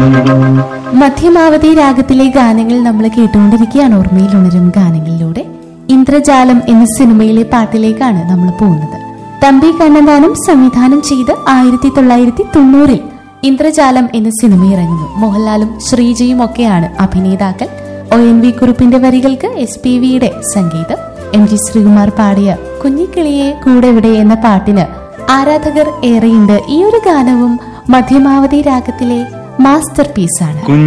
മധ്യമാവധി രാഗത്തിലെ ഗാനങ്ങൾ നമ്മൾ കേട്ടുകൊണ്ടിരിക്കുകയാണ് ഓർമ്മയിൽ ഉണരും ഗാനങ്ങളിലൂടെ ഇന്ദ്രജാലം എന്ന സിനിമയിലെ പാട്ടിലേക്കാണ് നമ്മൾ പോകുന്നത് തമ്പി കണ്ണന്താനം സംവിധാനം ചെയ്ത് ആയിരത്തി തൊള്ളായിരത്തി തൊണ്ണൂറിൽ ഇന്ദ്രജാലം എന്ന സിനിമ ഇറങ്ങുന്നു മോഹൻലാലും ശ്രീജയും ഒക്കെയാണ് അഭിനേതാക്കൾ ഒ എൻ വി കുറുപ്പിന്റെ വരികൾക്ക് എസ് പി വിയുടെ സംഗീതം എം ജി ശ്രീകുമാർ പാടിയ കുഞ്ഞിക്കിളിയെ കൂടെ ഇവിടെ എന്ന പാട്ടിന് ആരാധകർ ഏറെയുണ്ട് ഈ ഒരു ഗാനവും മധ്യമാവധി രാഗത്തിലെ മാസ്റ്റർ പീസാണ്